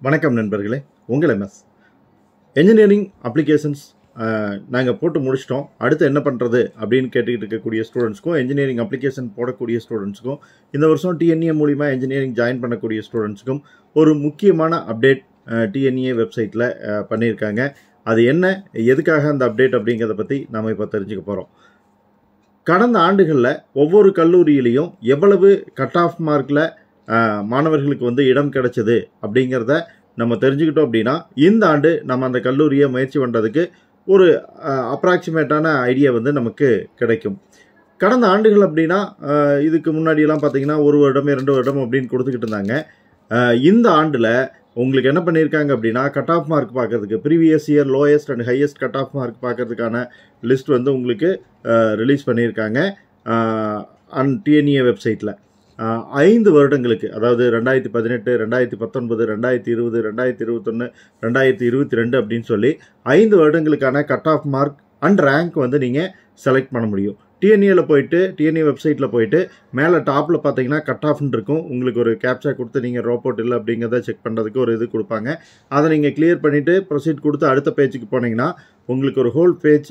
வணக்கம் நண்பர்களே உங்கள் எம்எஸ் என்ஜினியரிங் அப்ளிகேஷன்ஸ் நாங்கள் போட்டு முடிச்சிட்டோம் அடுத்து என்ன பண்ணுறது அப்படின்னு கேட்டுக்கிட்டு இருக்கக்கூடிய ஸ்டூடெண்ட்ஸ்க்கும் என்ஜினியரிங் அப்ளிகேஷன் போடக்கூடிய ஸ்டூடெண்ட்ஸ்க்கும் இந்த வருஷம் டிஎன்ஏ மூலிமா என்ஜினியரிங் ஜாயின் பண்ணக்கூடிய ஸ்டூடெண்ட்ஸ்க்கும் ஒரு முக்கியமான அப்டேட் டிஎன்ஏ வெப்சைட்டில் பண்ணியிருக்காங்க அது என்ன எதுக்காக அந்த அப்டேட் அப்படிங்கிறத பற்றி நாம் இப்போ தெரிஞ்சுக்க போகிறோம் கடந்த ஆண்டுகளில் ஒவ்வொரு கல்லூரியிலையும் எவ்வளவு கட் ஆஃப் மார்க்கில் மாணவர்களுக்கு வந்து இடம் கிடைச்சது அப்படிங்கிறத நம்ம தெரிஞ்சுக்கிட்டோம் அப்படின்னா இந்த ஆண்டு நம்ம அந்த கல்லூரியை முயற்சி பண்ணுறதுக்கு ஒரு அப்ராக்சிமேட்டான ஐடியா வந்து நமக்கு கிடைக்கும் கடந்த ஆண்டுகள் அப்படின்னா அஹ், இதுக்கு முன்னாடியெல்லாம் பார்த்தீங்கன்னா ஒரு வருடம் இரண்டு வருடம் அப்படின்னு கொடுத்துக்கிட்டு இருந்தாங்க அஹ், இந்த ஆண்டில் உங்களுக்கு என்ன பண்ணியிருக்காங்க அப்படின்னா கட் ஆஃப் மார்க் பார்க்கறதுக்கு previous year lowest and highest cut off mark பார்க்கறதுக்கான லிஸ்ட் வந்து உங்களுக்கு ரிலீஸ் பண்ணியிருக்காங்க அண்ட் டிஎன்ஏ வெப்சைட்டில் ஐந்து வருடங்களுக்கு அதாவது ரெண்டாயிரத்தி பதினெட்டு ரெண்டாயிரத்தி பத்தொன்பது ரெண்டாயிரத்தி இருபது ரெண்டாயிரத்தி இருபத்தொன்று ரெண்டாயிரத்தி இருபத்தி ரெண்டு அப்படின்னு சொல்லி ஐந்து வருடங்களுக்கான cut off mark and rank வந்து நீங்கள் செலக்ட் பண்ண முடியும் டிஎன்ஏல போயிட்டு டிஎன்ஏ வெப்சைட்டில் போயிட்டு மேலே டாப்பில் பார்த்தீங்கன்னா கட் ஆஃப்னு இருக்கும் உங்களுக்கு ஒரு கேப்சா கொடுத்து நீங்கள் ரோபோட் இல்லை அப்படிங்கிறத செக் பண்ணுறதுக்கு ஒரு இது கொடுப்பாங்க அதை நீங்கள் கிளியர் பண்ணிவிட்டு ப்ரொசீட் கொடுத்து அடுத்த பேஜுக்கு போனீங்கன்னா உங்களுக்கு ஒரு ஹோல் பேஜ்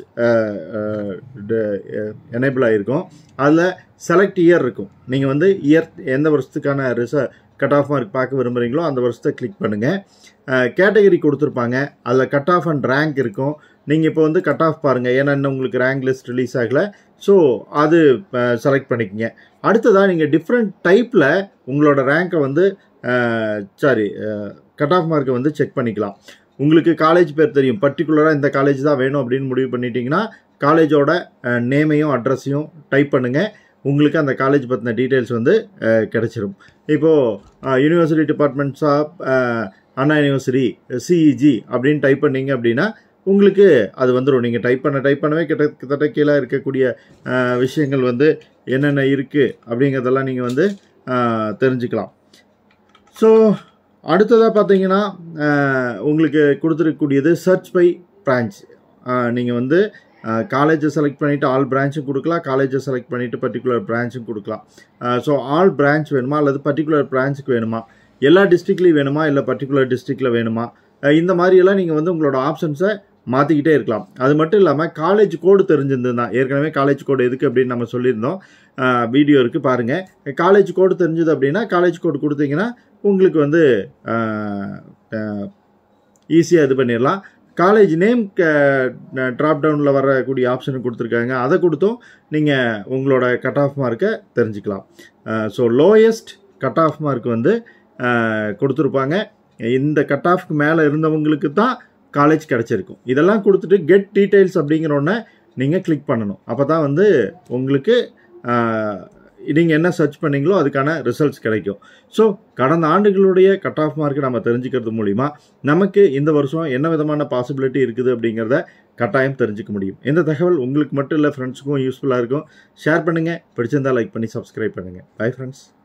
எனேபிள் ஆகிருக்கும் அதில் செலக்ட் இயர் இருக்கும் நீங்கள் வந்து இயர் எந்த வருஷத்துக்கான ரிச கட் ஆஃப் மார்க் பார்க்க விரும்புகிறீங்களோ அந்த வருஷத்தை கிளிக் பண்ணுங்கள் கேட்டகரி கொடுத்துருப்பாங்க அதில் கட் ஆஃப் அண்ட் ரேங்க் இருக்கும் நீங்கள் இப்போ வந்து கட் ஆஃப் பாருங்கள் ஏன்னா இன்னும் உங்களுக்கு ரேங்க் லிஸ்ட் ரிலீஸ் ஆகலை ஸோ அது செலக்ட் பண்ணிக்கங்க அடுத்ததாக நீங்கள் டிஃப்ரெண்ட் டைப்பில் உங்களோட ரேங்கை வந்து சாரி கட் ஆஃப் மார்க்கை வந்து செக் பண்ணிக்கலாம் உங்களுக்கு காலேஜ் பேர் தெரியும் பர்டிகுலராக இந்த காலேஜ் தான் வேணும் அப்படின்னு முடிவு பண்ணிட்டீங்கன்னா காலேஜோட நேமையும் அட்ரஸையும் டைப் பண்ணுங்கள் உங்களுக்கு அந்த காலேஜ் பற்றின டீட்டெயில்ஸ் வந்து அஹ், கிடைச்சிரும் இப்போது university departments of Anna university CEG அப்படின்னு டைப் பண்ணீங்க அப்படின்னா உங்களுக்கு அது வந்துடும் நீங்கள் டைப் பண்ண டைப் பண்ணவே கிட்டத்தட்ட கீழே இருக்கக்கூடிய அஹ், விஷயங்கள் வந்து என்னென்ன இருக்குது அப்படிங்கிறதெல்லாம் நீங்கள் வந்து அஹ், தெரிஞ்சுக்கலாம் ஸோ அடுத்ததாக பார்த்தீங்கன்னா அஹ், உங்களுக்கு கொடுத்துருக்கக்கூடியது சர்ச் பை பிரான்ச் நீங்கள் வந்து காலேஜை செலக்ட் பண்ணிவிட்டு ஆல் பிரான்ச்சும் கொடுக்கலாம் காலேஜை செலக்ட் பண்ணிவிட்டு பர்டிகுலர் பிரான்ச்சும் கொடுக்கலாம் ஸோ ஆல் பிரான்ச் வேணுமா அல்லது பர்டிகுலர் பிரான்ச்சுக்கு வேணுமா எல்லா டிஸ்ட்ரிக்ட்லேயும் வேணுமா இல்லை பர்டிகுலர் டிஸ்ட்ரிக்டில் வேணுமா அஹ் இந்த மாதிரியெல்லாம் நீங்கள் வந்து உங்களோட ஆப்ஷன்ஸை மாற்றிக்கிட்டே இருக்கலாம் அது மட்டும் இல்லாமல் காலேஜ் கோடு தெரிஞ்சிருந்ததுன்னா ஏற்கனவே காலேஜ் கோடு எதுக்கு அப்படின்னு நம்ம சொல்லியிருந்தோம் வீடியோ இருக்குது பாருங்கள் காலேஜ் கோடு தெரிஞ்சது அப்படின்னா காலேஜ் கோடு கொடுத்தீங்கன்னா உங்களுக்கு வந்து ஈஸியாக இது பண்ணிடலாம் காலேஜ் நேம் ட்ராப் டவுனில் வரக்கூடிய ஆப்ஷன் கொடுத்துருக்காங்க அதை கொடுத்தும் நீங்கள் உங்களோட கட் ஆஃப் மார்க்கை தெரிஞ்சுக்கலாம் so lowest cut off mark வந்து அஹ், கொடுத்துருப்பாங்க இந்த கட் ஆஃப்க்கு மேலே இருந்தவங்களுக்கு தான் காலேஜ் கிடச்சிருக்கும் இதெல்லாம் கொடுத்துட்டு கெட் டீட்டெயில்ஸ் அப்படிங்கிற ஒன்றை நீங்கள் கிளிக் பண்ணணும் அப்போ தான் வந்து உங்களுக்கு நீங்கள் என்ன சர்ச் பண்ணீங்களோ அதுக்கான ரிசல்ட்ஸ் கிடைக்கும் ஸோ கடந்த ஆண்டுகளுடைய கட் ஆஃப் மார்க்கை நம்ம தெரிஞ்சுக்கிறது மூலிமா நமக்கு இந்த வருஷம் என்ன விதமான பாசிபிலிட்டி இருக்குது அப்படிங்கிறத கட்டாயம் தெரிஞ்சுக்க முடியும் இந்த தகவல் உங்களுக்கு மட்டும் இல்லை ஃப்ரெண்ட்ஸுக்கும் யூஸ்ஃபுல்லாக இருக்கும் ஷேர் பண்ணுங்கள் பிடிச்சிருந்தா லைக் பண்ணி சப்ஸ்கிரைப் பண்ணுங்கள் பை ஃப்ரெண்ட்ஸ்